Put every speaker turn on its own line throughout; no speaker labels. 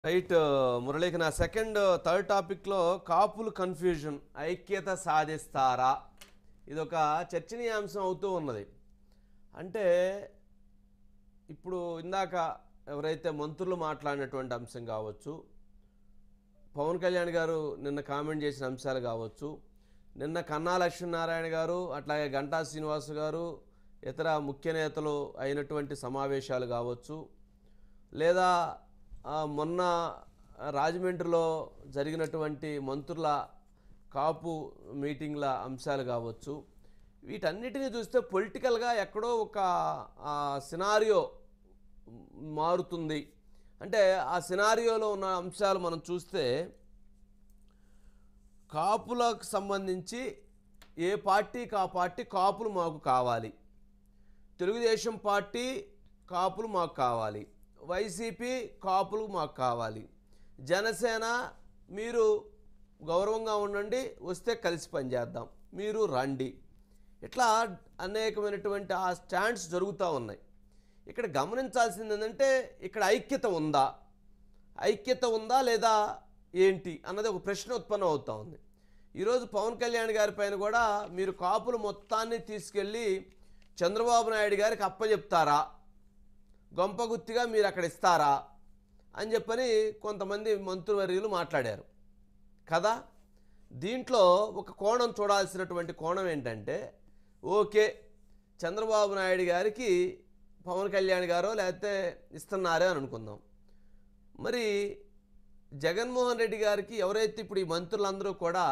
Right మురళీకి నా second third టాపిక్లో కాపులు కన్ఫ్యూజన్ ఐక్యత సాధిస్తారా ఇది ఒక చర్చనీయాంశం అవుతూ ఉన్నది అంటే ఇప్పుడు ఇందాక ఎవరైతే మంత్రులు మాట్లాడినటువంటి అంశం కావచ్చు పవన్ కళ్యాణ్ గారు నిన్న కామెంట్ చేసిన అంశాలు కావచ్చు నిన్న కన్నా లక్ష్మీనారాయణ గారు అట్లాగే గంటా శ్రీనివాస్ గారు ఇతర ముఖ్య నేతలు అయినటువంటి సమావేశాలు కావచ్చు లేదా ఆ, మొన్న రాజమండ్రిలో జరిగినటువంటి మంత్రుల కాపు మీటింగ్ల అంశాలు కావచ్చు వీటన్నిటిని చూస్తే పొలిటికల్గా ఎక్కడో ఒక సినారియో మారుతుంది అంటే ఆ సినారియోలో ఉన్న అంశాలు మనం చూస్తే కాపులకు సంబంధించి ఏ పార్టీకి ఆ పార్టీ కాపులు మాకు కావాలి తెలుగుదేశం పార్టీ కాపులు మాకు కావాలి వైసీపీ కాపులు మాకు కావాలి జనసేన మీరు గౌరవంగా ఉండండి వస్తే కలిసి పనిచేద్దాం మీరు రండి ఇట్లా అనేకమైనటువంటి ఆ స్టాండ్స్ జరుగుతూ ఉన్నాయి ఇక్కడ గమనించాల్సింది ఏంటంటే ఇక్కడ ఐక్యత ఉందా ఐక్యత ఉందా లేదా ఏంటి అన్నది ఒక ప్రశ్న ఉత్పన్నం అవుతా ఉంది ఈరోజు పవన్ కళ్యాణ్ గారి పైన కూడా మీరు కాపులు మొత్తాన్ని తీసుకెళ్ళి చంద్రబాబు నాయుడు గారికి అప్పచెప్తారా గొంపగుత్తిగా మీరు అక్కడ ఇస్తారా అని చెప్పని కొంతమంది మంత్రివర్యులు మాట్లాడారు కదా దీంట్లో ఒక కోణం చూడాల్సినటువంటి కోణం ఏంటంటే ఓకే చంద్రబాబు నాయుడు గారికి పవన్ కళ్యాణ్ గారో లేకపోతే ఇస్తున్నారే అని అనుకుందాం మరి జగన్మోహన్ రెడ్డి గారికి ఎవరైతే ఇప్పుడు ఈ మంత్రులందరూ కూడా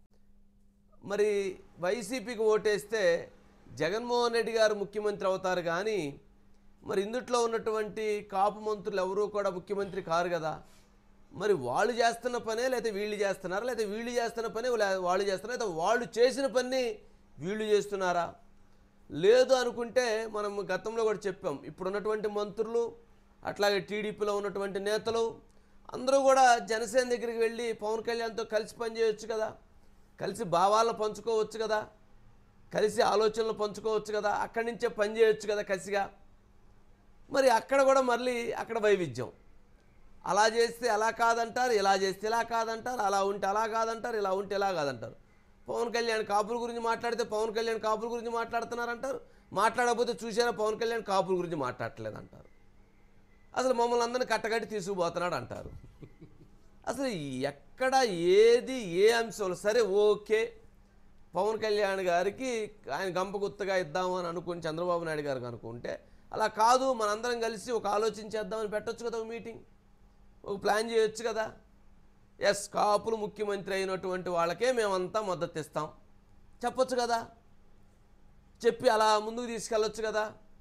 మరి వైసీపీకి ఓటేస్తే జగన్మోహన్ రెడ్డి గారు ముఖ్యమంత్రి అవుతారు కానీ మరి ఇందుట్లో ఉన్నటువంటి కాపు మంత్రులు ఎవరూ కూడా ముఖ్యమంత్రి కారు కదా మరి వాళ్ళు చేస్తున్న పనే లేకపోతే వీళ్ళు చేస్తున్నారా లేకపోతే వీళ్ళు చేస్తున్న పనే లే- వాళ్ళు చేస్తున్నారా లేకపోతే వాళ్ళు చేసిన పని వీళ్ళు చేస్తున్నారా లేదు అనుకుంటే మనం గతంలో కూడా చెప్పాం ఇప్పుడు ఉన్నటువంటి మంత్రులు అట్లాగే టీడీపీలో ఉన్నటువంటి నేతలు అందరూ కూడా జనసేన దగ్గరికి వెళ్ళి పవన్ కళ్యాణ్తో కలిసి పనిచేయొచ్చు కదా కలిసి భావాలను పంచుకోవచ్చు కదా కలిసి ఆలోచనలు పంచుకోవచ్చు కదా అక్కడి నుంచే పని చేయొచ్చు కదా కసిగా మరి అక్కడ కూడా మళ్ళీ అక్కడ వైవిధ్యం అలా చేస్తే అలా కాదంటారు ఇలా చేస్తే ఇలా కాదంటారు అలా ఉంటే అలా కాదంటారు ఇలా ఉంటే ఇలా కాదంటారు పవన్ కళ్యాణ్ కాపుల గురించి మాట్లాడితే పవన్ కళ్యాణ్ కాపుల గురించి మాట్లాడుతున్నారంటారు మాట్లాడకపోతే చూసారా పవన్ కళ్యాణ్ కాపుల గురించి మాట్లాడట్లేదు అంటారు అసలు మమ్మల్ని అందరిని కట్టగట్టి తీసుకుపోతున్నాడు అంటారు అసలు ఎక్కడ ఏది ఏ అంశంలో సరే ఓకే పవన్ కళ్యాణ్ గారికి ఆయన గంపగుత్తగా ఇద్దాము అని అనుకుని చంద్రబాబు నాయుడు గారికి అనుకుంటే అలా కాదు మనందరం కలిసి ఒక ఆలోచన చేద్దామని పెట్టొచ్చు కదా ఒక మీటింగ్ ఒక ప్లాన్ చేయొచ్చు కదా ఎస్ కాపులు ముఖ్యమంత్రి అయినటువంటి వాళ్ళకే మేమంతా మద్దతు ఇస్తాం చెప్పొచ్చు కదా చెప్పి అలా ముందుకు తీసుకెళ్ళొచ్చు కదా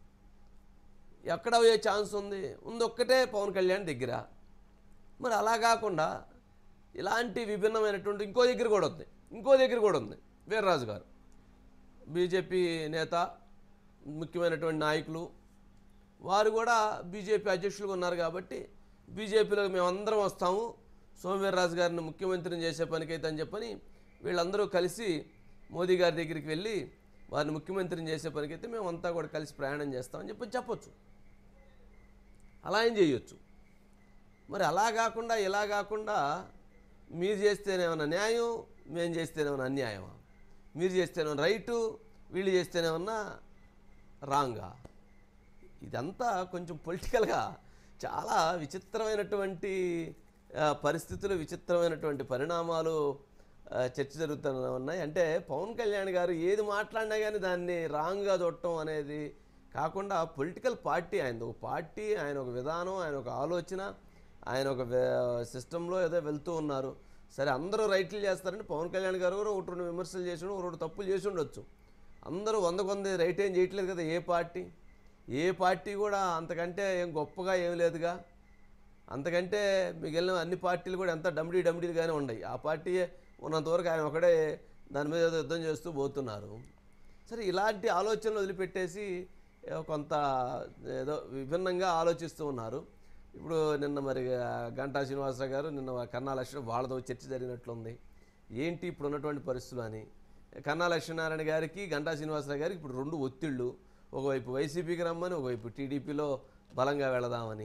ఎక్కడ పోయే ఛాన్స్ ఉంది ఉంది ఒక్కటే పవన్ కళ్యాణ్ దగ్గర మరి అలా కాకుండా ఇలాంటి విభిన్నమైనటువంటి ఇంకో దగ్గర కూడా ఉంది ఇంకో దగ్గర కూడా ఉంది వీర్రాజు గారు బీజేపీ నేత ముఖ్యమైనటువంటి నాయకులు వారు కూడా బీజేపీ అధ్యక్షులుగా ఉన్నారు కాబట్టి బీజేపీలో మేమందరం వస్తాము సోమవీర్రాజు గారిని ముఖ్యమంత్రిని చేసే పనికైతే అని చెప్పని వీళ్ళందరూ కలిసి మోదీ గారి దగ్గరికి వెళ్ళి వారిని ముఖ్యమంత్రిని చేసే పనికైతే మేమంతా కూడా కలిసి ప్రయాణం చేస్తామని చెప్పి చెప్పొచ్చు అలా ఏం చేయొచ్చు మరి అలా కాకుండా ఇలా కాకుండా మీరు చేస్తేనేమన్నా న్యాయం మేము చేస్తేనేమన్నా అన్యాయమా మీరు చేస్తేనేమన్నా రైటు వీళ్ళు చేస్తేనేమన్నా రాంగా ఇదంతా కొంచెం పొలిటికల్గా చాలా విచిత్రమైనటువంటి ఆ, పరిస్థితులు విచిత్రమైనటువంటి పరిణామాలు ఆ, చర్చ జరుగుతూ ఉన్నాయి అంటే పవన్ కళ్యాణ్ గారు ఏది మాట్లాడినా కానీ దాన్ని రాంగ్గా చూడటం అనేది కాకుండా పొలిటికల్ పార్టీ ఆయనది ఒక పార్టీ ఆయన ఒక విధానం ఆయన ఒక ఆలోచన ఆయన ఒక సిస్టంలో ఏదో వెళ్తూ ఉన్నారు సరే అందరూ రైట్లు చేస్తారంటే పవన్ కళ్యాణ్ గారు కూడా ఒకటి రెండు విమర్శలు చేసి ఒక రెండు తప్పులు చేసి ఉండొచ్చు అందరూ వంద కొంది రైట్ ఏం చేయట్లేదు కదా ఏ పార్టీ ఏ పార్టీ కూడా అంతకంటే ఏం గొప్పగా ఏం లేదుగా అంతకంటే మిగిలిన అన్ని పార్టీలు కూడా ఎంత డమ్డీ డమ్డీలుగానే ఉన్నాయి ఆ పార్టీ ఉన్నంతవరకు ఆయన ఒకడే దాని మీద ఏదో యుద్ధం చేస్తూ పోతున్నారు సరే ఇలాంటి ఆలోచనలు వదిలిపెట్టేసి ఏదో కొంత ఏదో విభిన్నంగా ఆలోచిస్తూ ఉన్నారు ఇప్పుడు నిన్న మరి ఆ, గంటా శ్రీనివాసరావు గారు నిన్న కన్నా లక్ష్మణ్ వాళ్ళతో చర్చ జరిగినట్లుంది ఏంటి ఇప్పుడు ఉన్నటువంటి పరిస్థితులు అని కన్నా లక్ష్మీనారాయణ గారికి గంటా శ్రీనివాసరావు గారికి ఇప్పుడు రెండు ఒత్తిళ్ళు ఒకవైపు వైసీపీకి రమ్మని ఒకవైపు టీడీపీలో బలంగా వెళదామని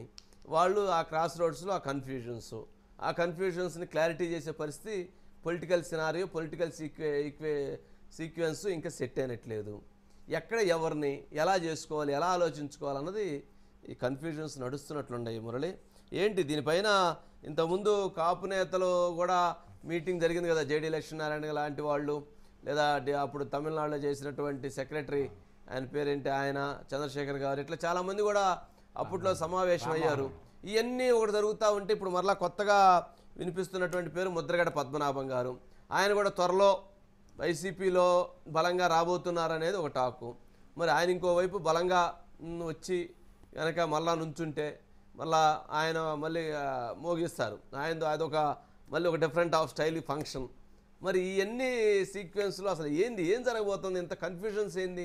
వాళ్ళు ఆ క్రాస్ రోడ్స్లో ఆ కన్ఫ్యూజన్స్ ఆ కన్ఫ్యూజన్స్ని క్లారిటీ చేసే పరిస్థితి పొలిటికల్ సినారియో పొలిటికల్ సీక్వే ఈక్వే సీక్వెన్స్ ఇంకా సెట్ అయినట్లేదు ఎక్కడ ఎవరిని ఎలా చేసుకోవాలి ఎలా ఆలోచించుకోవాలన్నది ఈ కన్ఫ్యూజన్స్ నడుస్తున్నట్లున్నాయి మురళి ఏంటి దీనిపైన ఇంతకుముందు కాపు నేతలు కూడా మీటింగ్ జరిగింది కదా జేడీ లక్ష్మీనారాయణ లాంటి వాళ్ళు లేదా డి- అప్పుడు తమిళనాడులో చేసినటువంటి సెక్రటరీ ఆయన పేరేంటి ఆయన చంద్రశేఖర్ గారు ఇట్లా చాలామంది కూడా అప్పట్లో సమావేశం అయ్యారు ఇవన్నీ ఒకటి జరుగుతూ ఉంటే ఇప్పుడు మరలా కొత్తగా వినిపిస్తున్నటువంటి పేరు ముద్రగడ పద్మనాభం గారు ఆయన కూడా త్వరలో వైసీపీలో బలంగా రాబోతున్నారనేది ఒక టాకు మరి ఆయన ఇంకోవైపు బలంగా మ్, వచ్చి కనుక మళ్ళా నుంచుంటే మళ్ళా ఆయన మళ్ళీ ఆ, మోగిస్తారు ఆయన అదొక మళ్ళీ ఒక డిఫరెంట్ ఆఫ్ స్టైల్ ఫంక్షన్ మరి ఇవన్నీ సీక్వెన్స్లో అసలు ఏంది ఏం జరగబోతుంది ఇంత కన్ఫ్యూజన్స్ ఏంది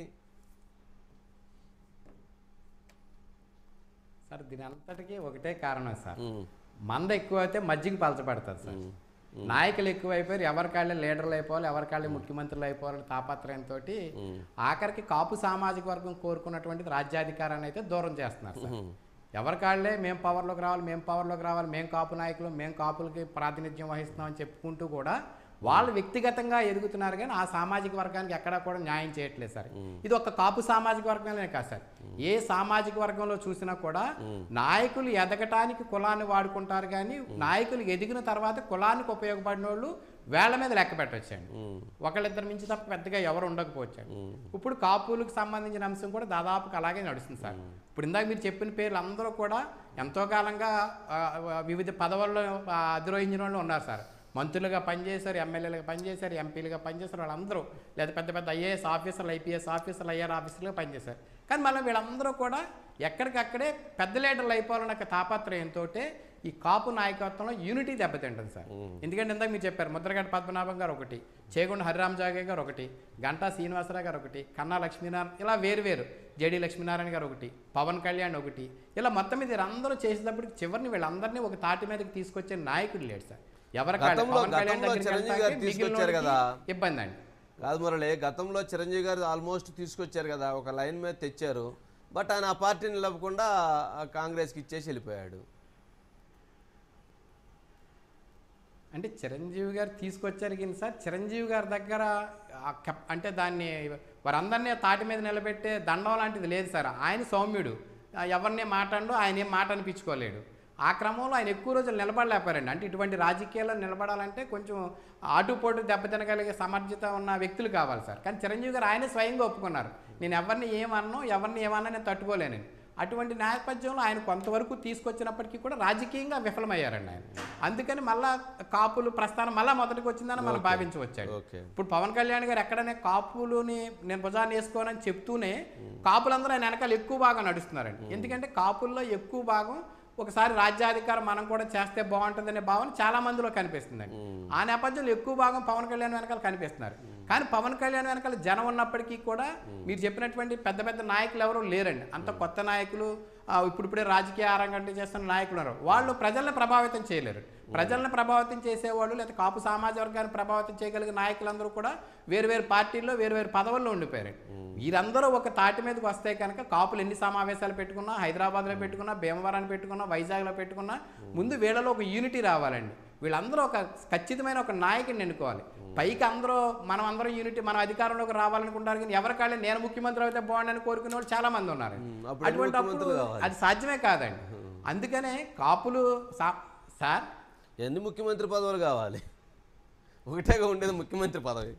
సార్ దీని అంతటికీ ఒకటే కారణం సార్
ఉమ్,
మంద ఎక్కువ అయితే మజ్జిగ పలచబడుతుంది సార్ నాయకులు ఎక్కువైపోయారు ఎవరికాళ్ళే లీడర్లు అయిపోవాలి ఎవరికాళ్ళే ముఖ్యమంత్రులు అయిపోవాలని తాపత్రయంతో ఆఖరికి కాపు సామాజిక వర్గం కోరుకున్నటువంటిది రాజ్యాధికారాన్ని అయితే దూరం చేస్తున్నారు సార్ ఎవరికాళ్ళే మేము పవర్లోకి రావాలి మేము పవర్లోకి రావాలి మేము కాపు నాయకులు మేము కాపులకి ప్రాతినిధ్యం వహిస్తున్నామని చెప్పుకుంటూ కూడా వాళ్ళు వ్యక్తిగతంగా ఎదుగుతున్నారు కానీ ఆ సామాజిక వర్గానికి ఎక్కడా కూడా న్యాయం చేయట్లేదు సార్ ఇది ఒక కాపు సామాజిక వర్గమే కాదు సార్ ఏ సామాజిక వర్గంలో చూసినా కూడా నాయకులు ఎదగటానికి కులాన్ని వాడుకుంటారు కానీ నాయకులు ఎదిగిన తర్వాత కులానికి ఉపయోగపడిన వాళ్ళు వేళ్ల మీద లెక్క పెట్టొచ్చండి ఒకళ్ళిద్దరు మించి తప్ప పెద్దగా ఎవరు ఉండకపోవచ్చండి ఇప్పుడు కాపులకు సంబంధించిన అంశం కూడా దాదాపుగా అలాగే నడుస్తుంది సార్ ఇప్పుడు ఇందాక మీరు చెప్పిన పేర్లు అందరూ కూడా ఎంతో కాలంగా ఆ, ఆ, వివిధ పదవుల్లో ఆ, అధిరోహించిన వాళ్ళు ఉన్నారు సార్ మంత్రులుగా పనిచేశారు ఎమ్మెల్యేలుగా పనిచేశారు ఎంపీలుగా పనిచేశారు వాళ్ళందరూ లేదా పెద్ద పెద్ద ఐఏఎస్ ఆఫీసర్లు ఐపీఎస్ ఆఫీసర్లు ఐఆర్ ఆఫీసర్లుగా పనిచేశారు కానీ మళ్ళీ వీళ్ళందరూ కూడా ఎక్కడికక్కడే పెద్ద లీడర్లు అయిపోవాలన్న ఒక తాపత్రయంతో ఈ కాపు నాయకత్వంలో యూనిటీ దెబ్బతింటుంది సార్ ఎందుకంటే ఇందాక మీరు చెప్పారు ముద్రగడ్డ పద్మనాభం గారు ఒకటి చేగుండ హరిరామ్ జాగే గారు ఒకటి గంటా శ్రీనివాసరావు గారు ఒకటి కన్నా లక్ష్మీనారాయణ ఇలా వేరు వేరు జేడి లక్ష్మీనారాయణ గారు ఒకటి పవన్ కళ్యాణ్ ఒకటి ఇలా మొత్తం మీద వీరందరూ చేసేటప్పటికి చివరిని వీళ్ళందరినీ ఒక తాటి మీదకి తీసుకొచ్చే నాయకుడు లేడు సార్ ఎవరి కాళ్ళ-
గతంలో-
పవన్ కళ్యాణ్
గతంలో
దగ్గరికి
చిరంజీవి
వెళ్తాకే
గారు తీసుకొచ్చారు
మిగిలినోడికి
కదా.
ఇబ్బంది అండి
కాదు మురళి గతంలో చిరంజీవి గారు ఆల్మోస్ట్ తీసుకొచ్చారు కదా ఒక లైన్ మీద తెచ్చారు బట్ ఆయన ఆ పార్టీని నిలవకుండా ఆ కాంగ్రెస్కి ఇచ్చేసి వెళ్ళిపోయాడు
అంటే చిరంజీవి గారు తీసుకొచ్చారు కానీ సార్ చిరంజీవి గారి దగ్గర ఆ కెప్- అంటే దాన్ని వారందరినీ తాటి మీద నిలబెట్టే దండం లాంటిది లేదు సార్ ఆయన సౌమ్యుడు ఆ, ఎవరిని మాట్లాడు ఆయన ఏం మాట అనిపించుకోలేడు ఆ క్రమంలో ఆయన ఎక్కువ రోజులు నిలబడలేపారండి అంటే ఇటువంటి రాజకీయాల్లో నిలబడాలంటే కొంచెం ఆటుపోటు దెబ్బతినగలిగే సమర్థత ఉన్న వ్యక్తులు కావాలి సార్ కానీ చిరంజీవి గారు ఆయనే స్వయంగా ఒప్పుకున్నారు నేను ఎవరిని ఏమన్నో ఎవరిని ఏమన్నా నేను తట్టుకోలేనని అటువంటి నేపథ్యంలో ఆయన కొంతవరకు తీసుకొచ్చినప్పటికీ కూడా రాజకీయంగా విఫలమయ్యారండి ఆయన అందుకని మళ్ళా కాపులు ప్రస్థానం మళ్ళా మొదటికి వచ్చిందని మనం భావించవచ్చాడు
ఓకే
ఇప్పుడు పవన్ కళ్యాణ్ గారు ఎక్కడనే కాపులుని నేను భుజాన్ని వేసుకోనని చెప్తూనే కాపులందరూ ఆయన వెనకాల ఎక్కువ భాగం నడుస్తున్నారండి ఎందుకంటే కాపుల్లో ఎక్కువ భాగం ఒకసారి రాజ్యాధికారం మనం కూడా చేస్తే బాగుంటుందనే భావన చాలా మందిలో కనిపిస్తుందండి ఆ నేపథ్యంలో ఎక్కువ భాగం పవన్ కళ్యాణ్ వెనకాల కనిపిస్తున్నారు కానీ పవన్ కళ్యాణ్ వెనకాల జనం ఉన్నప్పటికీ కూడా మీరు చెప్పినటువంటి పెద్ద పెద్ద నాయకులు ఎవరు లేరండి అంత కొత్త నాయకులు ఆ, ఇప్పుడిప్పుడే రాజకీయ ఆరంగంట చేస్తున్న నాయకులు ఉన్నారు వాళ్ళు ప్రజల్ని ప్రభావితం చేయలేరు ప్రజల్ని ప్రభావితం చేసేవాళ్ళు లేదా కాపు సమాజ వర్గాన్ని ప్రభావితం చేయగలిగే నాయకులందరూ కూడా వేరు వేరు పార్టీల్లో వేరు వేరు పదవుల్లో ఉండిపోయారు వీరందరూ ఒక తాటి మీదకి వస్తే కనుక కాపులు ఎన్ని సమావేశాలు పెట్టుకున్నా హైదరాబాద్లో పెట్టుకున్నా భీమవరాన్ని పెట్టుకున్నా వైజాగ్లో పెట్టుకున్నా ముందు వీళ్ళలో ఒక యూనిటీ రావాలండి వీళ్ళందరూ ఒక ఖచ్చితమైన ఒక నాయకుడిని ఎన్నుకోవాలి పైకి అందరూ మనం అందరం యూనిటీ మనం అధికారంలోకి రావాలనుకుంటారు కానీ ఎవరికాళ్ళే నేను ముఖ్యమంత్రి అయితే బాగుండని కోరుకునే వాళ్ళు చాలా మంది ఉన్నారు
మ్మ్. అప్పుడు
అటువంటి అప్పుడు
ముఖ్యమంత్రులు కావాలి.
అది సాధ్యమే కాదండి అందుకనే కాపులు సా- సార్
ఎన్ని ముఖ్యమంత్రి పదవులు కావాలి ఒకటేగా ఉండేది ముఖ్యమంత్రి పదవి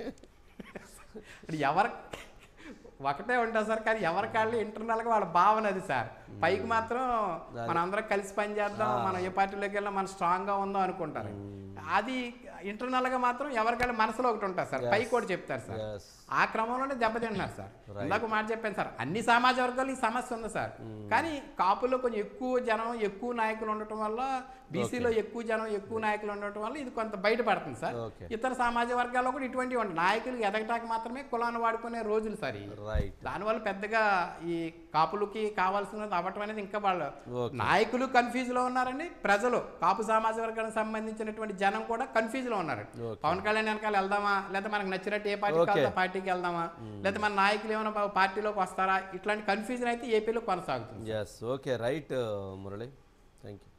ఇప్పుడు ఎవరి ఒకటే ఉంటుంది సార్ కానీ ఎవరి కాళ్ళు ఇంటర్నల్గా వాళ్ళ భావన అది సార్ పైకి మాత్రం మనం అందరం కలిసి పనిచేద్దాం మనం ఏ పార్టీలోకి వెళ్ళినా మనం స్ట్రాంగ్గా ఉందాం అనుకుంటారు అది ఇంటర్నల్గా మాత్రం ఎవరికాళ్ళ మనసులో ఒకటి ఉంటుంది సార్ పైకి కూడా చెప్తారు సార్
ఎస్
ఆ క్రమంలోనే దెబ్బతింటున్నారు సార్ ఇందాక ఒక మాట చెప్పాను సార్ అన్ని సమాజ వర్గాలు ఈ సమస్య ఉంది సార్ కానీ కాపులో కొంచెం ఎక్కువ జనం ఎక్కువ నాయకులు ఉండటం వల్ల బీసీలో ఎక్కువ జనం ఎక్కువ నాయకులు ఉండటం వల్ల ఇది కొంత బయటపడుతుంది సార్
ఓకే
ఇతర సమాజ వర్గాల్లో కూడా ఇటువంటివి ఉంటాయి నాయకులు ఎదగటానికి మాత్రమే కులాన్ని వాడుకునే రోజులు సార్ ఇవి.
రైట్
దానివల్ల పెద్దగా ఈ కాపులకి కావాల్సినది అవ్వటం అనేది ఇంకా వాళ్ళు
ఓకే.
నాయకులు కన్ఫ్యూజ్ లో ఉన్నారండి ప్రజలు కాపు సమాజ వర్గానికి సంబంధించినటువంటి జనం కూడా కన్ఫ్యూజ్ లో ఉన్నారు
ఓకే.
పవన్ కళ్యాణ్ వెనకాల వెళ్దామా లేదా మనకు నచ్చినట్టు ఏ పార్టీ
ఓకే.
కావాలో ఆ పార్టీకి వెళ్దామా లేదా మన నాయకులు ఏమైనా పా- పార్టీలోకి వస్తారా ఇట్లాంటి కన్ఫ్యూజన్ అయితే ఏపీలో కొనసాగుతుంది
yes okay right Murali thank you